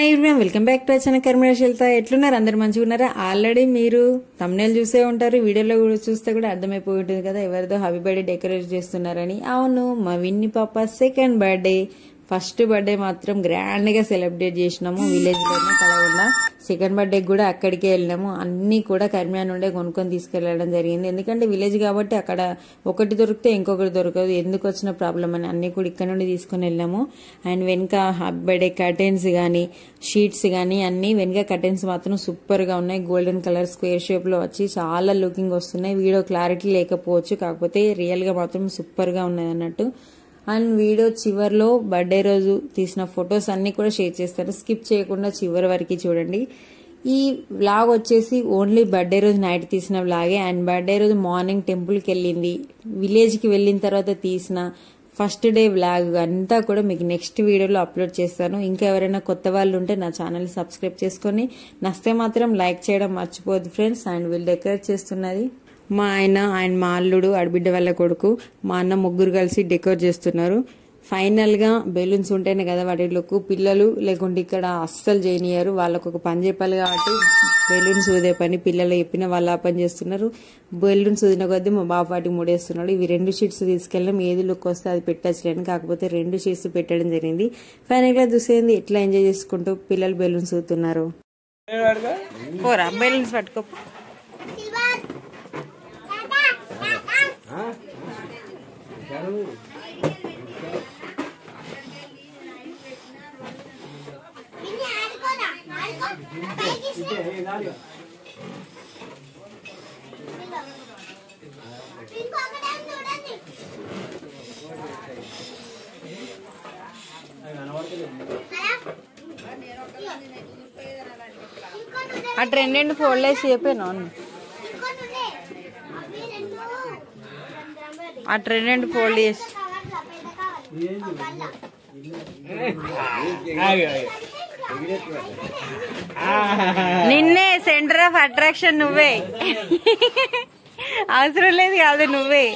hi everyone welcome back to అచ్చన కర్మరాశులతో ఎట్లున్నారు అందరు మంచిగా ఉన్నారా ఆల్రెడీ మీరు తమ్నేల్ చూసే ఉంటారు వీడియోలో కూడా చూస్తే కూడా అర్థమైపోయి ఉంటుంది కదా ఎవరిదో హ్యాపీ బర్త్డే డెకరేట్ చేస్తున్నారని అవును మా విన్ని పాప సెకండ్ బర్త్డే ఫస్ట్ బర్త్డే మాత్రం గ్రాండ్ గా సెలబ్రేట్ చేసినాము విలేజ్ లోనే కలగకుండా సెకండ్ బర్త్డే కూడా అక్కడికే వెళ్ళినాము అన్ని కూడా కర్మియా నుండే కొనుక్కొని తీసుకెళ్లడం జరిగింది ఎందుకంటే విలేజ్ కాబట్టి అక్కడ ఒకటి దొరికితే ఇంకొకటి దొరకదు ఎందుకు వచ్చిన ప్రాబ్లం అని అన్ని కూడా ఇక్కడ నుండి తీసుకొని వెళ్ళాము అండ్ వెనుక హ్యాపీ బర్త్డే కర్టెన్స్ కానీ షీట్స్ కానీ అన్ని వెనుక కర్టెన్స్ మాత్రం సూపర్ గా ఉన్నాయి గోల్డెన్ కలర్ స్క్వేర్ షేప్ లో వచ్చి చాలా లుకింగ్ వస్తున్నాయి వీడియో క్లారిటీ లేకపోవచ్చు కాకపోతే రియల్ గా మాత్రం సూపర్ గా ఉన్నాయి అన్నట్టు అండ్ వీడియో చివర్లో బర్త్డే రోజు తీసిన ఫొటోస్ అన్ని కూడా షేర్ చేస్తాను స్కిప్ చేయకుండా చివరి వరకు చూడండి ఈ వ్లాగ్ వచ్చేసి ఓన్లీ బర్త్డే రోజు నైట్ తీసిన వ్లాగే అండ్ బర్త్డే రోజు మార్నింగ్ టెంపుల్కి వెళ్ళింది విలేజ్కి వెళ్ళిన తర్వాత తీసిన ఫస్ట్ డే వ్లాగ్ అంతా కూడా మీకు నెక్స్ట్ వీడియోలో అప్లోడ్ చేస్తాను ఇంకా ఎవరైనా కొత్త వాళ్ళు ఉంటే నా ఛానల్ సబ్స్క్రైబ్ చేసుకొని నస్తే మాత్రం లైక్ చేయడం మర్చిపోద్దు ఫ్రెండ్స్ అండ్ వీళ్ళు డెకరేట్ చేస్తున్నది మా ఆయన ఆయన మా అల్లుడు ఆడబిడ్డ వాళ్ళ కొడుకు మా అన్న ముగ్గురు కలిసి డెకరేట్ చేస్తున్నారు ఫైనల్ గా బెలూన్స్ ఉంటేనే కదా వాటిలోకి పిల్లలు లేకుంటే ఇక్కడ అస్సలు చేయనియరు వాళ్ళకు ఒక పని చెప్పాలి కాబట్టి బెలూన్స్ ఊదే పని పిల్లలు చెప్పిన వాళ్ళు ఆ పని చేస్తున్నారు బెలూన్స్ ఊదిన కొద్దీ మా బాబు వాటికి ముడేస్తున్నాడు ఇవి రెండు షీట్స్ తీసుకెళ్ళాం ఏది లుక్ వస్తే అది పెట్టచ్చులేని కాకపోతే రెండు షీట్స్ పెట్టడం జరిగింది ఫైనల్ గా చూసేది ఎట్లా ఎంజాయ్ చేసుకుంటూ పిల్లలు బెలూన్స్ ఊతున్నారు పోరా బెలూన్స్ పట్టుకో అటు రెండు రెండు ఫోల్డ్ వేసి చెప్పాను అటు రెండు రెండు ఫోల్డ్ చేసి నిన్నే సెంటర్ ఆఫ్ అట్రాక్షన్ నువ్వే అవసరం లేదు కాదు నువ్వే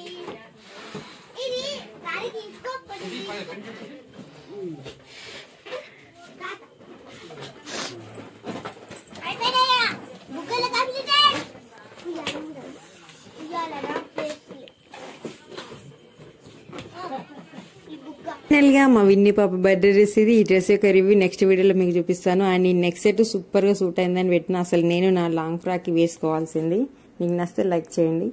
ఫైనల్ గా మా విన్ని పాప బర్త్డే డ్రెస్ ఇది ఈ డ్రెస్ యొక్క రివ్యూ నెక్స్ట్ వీడియోలో మీకు చూపిస్తాను అండ్ ఈ నెక్స్ట్ సెట్ సూపర్ గా సూట్ అయిందని పెట్టిన అసలు నేను నా లాంగ్ ఫ్రాక్ వేసుకోవాల్సింది మీకు నచ్చితే లైక్ చేయండి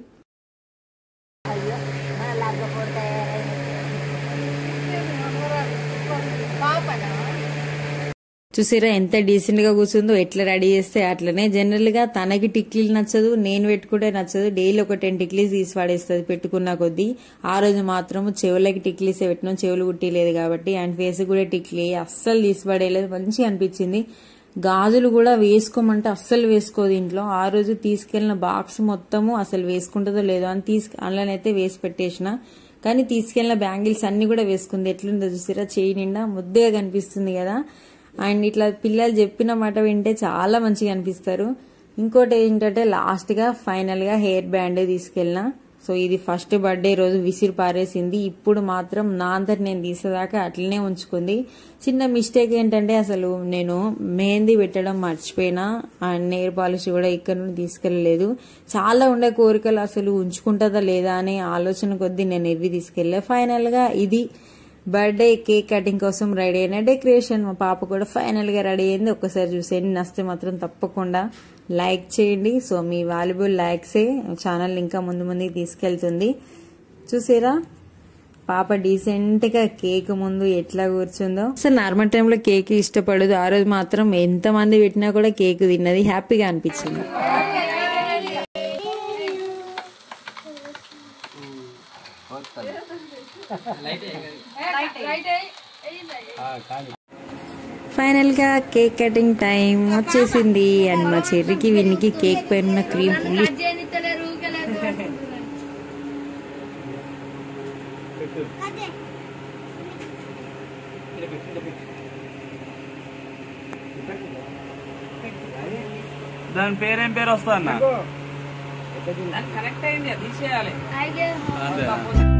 చూసారా ఎంత డీసెంట్ గా కూర్చుందో ఎట్లా రెడీ చేస్తే అట్లనే జనరల్ గా తనకి టిక్లీలు నచ్చదు నేను పెట్టుకుంటే నచ్చదు డైలీ ఒక టెన్ టిక్లీస్ తీసి పడేస్తుంది పెట్టుకున్న కొద్దీ ఆ రోజు మాత్రం చెవులకి టిక్లీసే పెట్టినాం చెవులు కుట్టిలేదు కాబట్టి అండ్ ఫేస్ కూడా టిక్లీ అస్సలు తీసి పడేయలేదు మంచిగా అనిపించింది గాజులు కూడా వేసుకోమంటే అస్సలు వేసుకోదు ఇంట్లో ఆ రోజు తీసుకెళ్లిన బాక్స్ మొత్తము అసలు వేసుకుంటుందో లేదో అని తీసుకు అందులోనైతే వేసి పెట్టేసిన కానీ తీసుకెళ్లిన బ్యాంగిల్స్ అన్ని కూడా వేసుకుంది ఎట్లుందో చూసారా చేయి నిండా ముద్దగా కనిపిస్తుంది కదా అండ్ ఇట్లా పిల్లలు చెప్పిన మాట వింటే చాలా మంచిగా అనిపిస్తారు ఇంకోటి ఏంటంటే లాస్ట్ గా ఫైనల్ గా హెయిర్ బ్యాండ్ తీసుకెళ్ళిన సో ఇది ఫస్ట్ బర్త్డే రోజు విసిరి పారేసింది ఇప్పుడు మాత్రం నా అంతటి నేను తీసేదాకా అట్లనే ఉంచుకుంది చిన్న మిస్టేక్ ఏంటంటే అసలు నేను మెహందీ పెట్టడం మర్చిపోయినా అండ్ నెయిర్ పాలిష్ కూడా ఇక్కడ నుండి తీసుకెళ్ళలేదు చాలా ఉండే కోరికలు అసలు ఉంచుకుంటుందా లేదా అనే ఆలోచన కొద్దీ నేను ఇవి తీసుకెళ్ళా ఫైనల్ గా ఇది బర్త్డే కేక్ కటింగ్ కోసం రెడీ అయిన డెకరేషన్ మా పాప కూడా ఫైనల్ గా రెడీ అయింది ఒక్కసారి చూసేయండి నస్తే మాత్రం తప్పకుండా లైక్ చేయండి సో మీ వాల్యుబుల్ లైక్సే ఛానల్ ఇంకా ముందు ముందుకు తీసుకెళ్తుంది చూసారా పాప డీసెంట్ గా కేక్ ముందు ఎట్లా కూర్చుందో అసలు నార్మల్ టైంలో కేక్ ఇష్టపడదు ఆ రోజు మాత్రం ఎంత మంది పెట్టినా కూడా కేక్ తిన్నది హ్యాపీగా అనిపించింది ఫైనల్ గా కేక్ కటింగ్ టైం వచ్చేసింది అండ్ మా చెర్రికి వీనికి కేక్ పైన ఉన్న క్రీమ్ ఫుల్ దాని పేరేం పేరు వస్తా అన్న కరెక్ట్ అయింది తీసేయాలి అదే